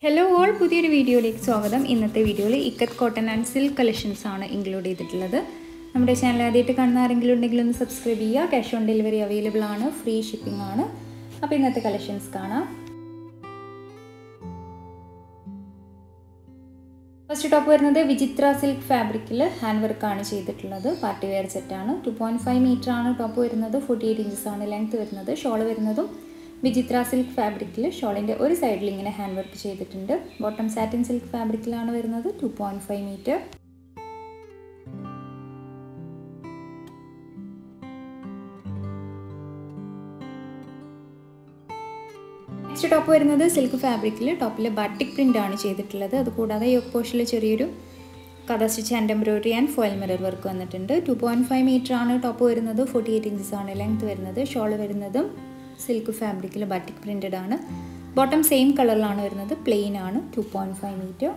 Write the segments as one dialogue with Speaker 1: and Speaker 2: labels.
Speaker 1: hello all പുതിയൊരു വീഡിയോയിലേക്ക് സ്വാഗതം ഇന്നത്തെ വീഡിയോയിൽ ikat cotton and silk collections ആണ് ഇൻക്ലൂഡ് ചെയ്തിട്ടുള്ളത് നമ്മുടെ ചാനൽ ആദ്യമായിട്ട് കാണുന്ന ആരെങ്കിലും ഉണ്ടെങ്കിൽ ഒന്ന് സബ്സ്ക്രൈബ് ചെയ്യുക ക്യാഷ് ഓൺ ഡെലിവറി അവൈലബിൾ ആണ് ഫ്രീ ഷിപ്പിംഗ് ആണ് അപ്പോൾ ഇന്നത്തെ കളക്ഷൻസ് കാണാം ഫസ്റ്റ് ടോപ്പ് വരുന്നത് വിചിത്ര സിൽക്ക് ഫാബ്രിക്കിൽ ഹാൻഡ് വർക്കാണ് ചെയ്തിട്ടുള്ളത് പാർട്ടി വെയർ സെറ്റാണ് ടു പോയിൻറ്റ് ഫൈവ് മീറ്റർ ആണ് ടോപ്പ് വരുന്നത് ഫോർട്ടി എയ്റ്റ് ഇഞ്ചസ് ആണ് ലെങ്ത് വരുന്നത് ഷോൾ വരുന്നതും വിചിത്ര സിൽക്ക് ഫാബ്രിക്കിൽ ഷോളിൻ്റെ ഒരു സൈഡിൽ ഇങ്ങനെ ഹാൻഡ് വർക്ക് ചെയ്തിട്ടുണ്ട് ബോട്ടം സാറ്റിൻ സിൽക്ക് ഫാബ്രിക്കിലാണ് വരുന്നത് two point five metre next top വരുന്നത് സിൽക്ക് ഫാബ്രിക്കിൽ ടോപ്പിൽ ബാറ്റിക് പ്രിൻ്റ് ആണ് ചെയ്തിട്ടുള്ളത് അതുകൂടാതെ യോക്ക് പോഷനിൽ ചെറിയൊരു കഥ stitch and embroidery and foil mirror work വന്നിട്ടുണ്ട് ടു പോയിൻറ്റ് ഫൈവ് മീറ്റർ ആണ് ടോപ്പ് വരുന്നത് ഫോർട്ടി എയ്റ്റ് ഇഞ്ചസ് ആണ് ലെങ്ത് വരുന്നത് ഷോൾ വരുന്നതും സിൽക്ക് ഫാബ്രിക്കിൽ ബാറ്റിക് പ്രിൻറ്റഡ് ആണ് ബോട്ടം സെയിം കളറിലാണ് വരുന്നത് പ്ലെയിൻ ആണ് two point five metre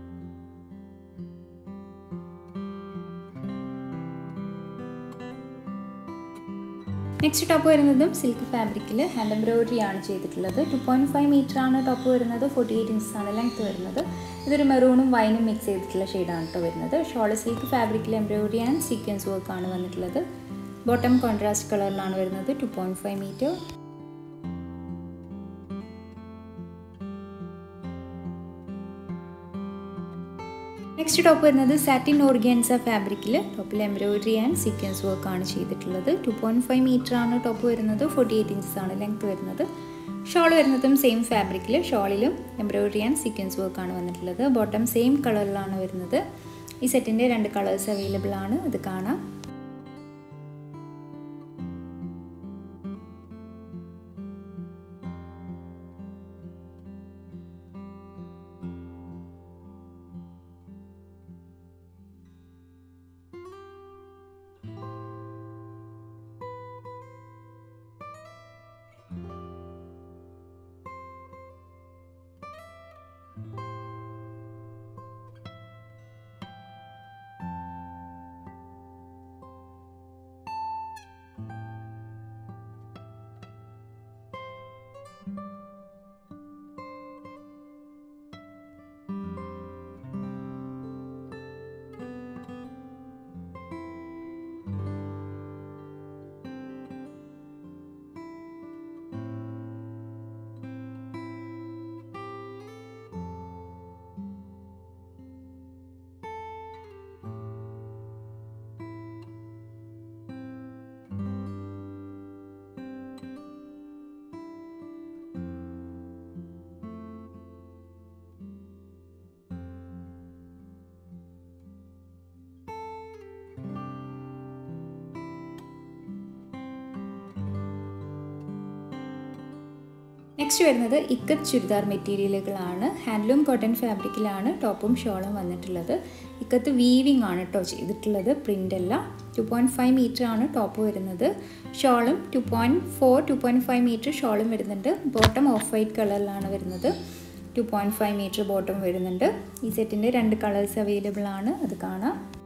Speaker 1: next top വരുന്നതും സിൽക്ക് ഫാബ്രിക്കിൽ ഹാൻഡ് എംബ്രോയിഡറി ആണ് ചെയ്തിട്ടുള്ളത് ടു പോയിൻറ്റ് ഫൈവ് മീറ്റർ ആണ് ടോപ്പ് വരുന്നത് ഫോർട്ടി എയ്റ്റ് ഇഞ്ചസ് ആണ് ലെങ്ത് വരുന്നത് ഇതൊരു മെറൂണും വൈനും മിക്സ് ചെയ്തിട്ടുള്ള ഷെയ്ഡാണ് കേട്ടോ വരുന്നത് ഷോൾ സിൽക്ക് ഫാബ്രിക്കിൽ എംബ്രോയിഡറി ആൻഡ് സീക്വൻസ് വർക്ക് ആണ് വന്നിട്ടുള്ളത് ബോട്ടം കോൺട്രാസ്റ്റ് കളറിലാണ് വരുന്നത് two point five metre next top വരുന്നത് സാറ്റിൻ ഓർഗാൻസ ഫാബ്രിക്കിൽ ടോപ്പിൽ എംബ്രോയിഡറി ആൻഡ് സീക്വൻസ് വർക്ക് ആണ് ചെയ്തിട്ടുള്ളത് ടു പോയിൻറ്റ് ഫൈവ് മീറ്റർ ആണ് ടോപ്പ് വരുന്നത് ഫോർട്ടി എയ്റ്റ് ഇഞ്ചസ് ആണ് ലെങ്ത് വരുന്നത് ഷോൾ വരുന്നതും സെയിം ഫാബ്രിക്കിൽ ഷോളിലും എംബ്രോയിഡറി ആൻഡ് സീക്വൻസ് വർക്ക് ആണ് വന്നിട്ടുള്ളത് ബോട്ടം സെയിം കളറിലാണ് വരുന്നത് ഈ സെറ്റിൻ്റെ രണ്ട് കളേഴ്സ് അവൈലബിൾ ആണ് അത് കാണാം നെക്സ്റ്റ് വരുന്നത് ഇക്കത്ത് ചുരിദാർ മെറ്റീരിയലുകളാണ് ഹാൻഡ്ലൂം കോട്ടൺ ഫാബ്രിക്കിലാണ് ടോപ്പും ഷോളും വന്നിട്ടുള്ളത് ഇക്കത്ത് വീവിങ് ആണ് കേട്ടോ ചെയ്തിട്ടുള്ളത് പ്രിൻ്റ് അല്ല ടു പോയിൻറ്റ് ഫൈവ് മീറ്റർ ആണ് ടോപ്പ് വരുന്നത് ഷോളും two point four two point five metre ഷോളും വരുന്നുണ്ട് ബോട്ടം ഓഫ് വൈറ്റ് കളറിലാണ് വരുന്നത് two point five metre bottom വരുന്നുണ്ട് ഈ സെറ്റിൻ്റെ രണ്ട് കളേഴ്സ് അവൈലബിൾ ആണ് അത് കാണാം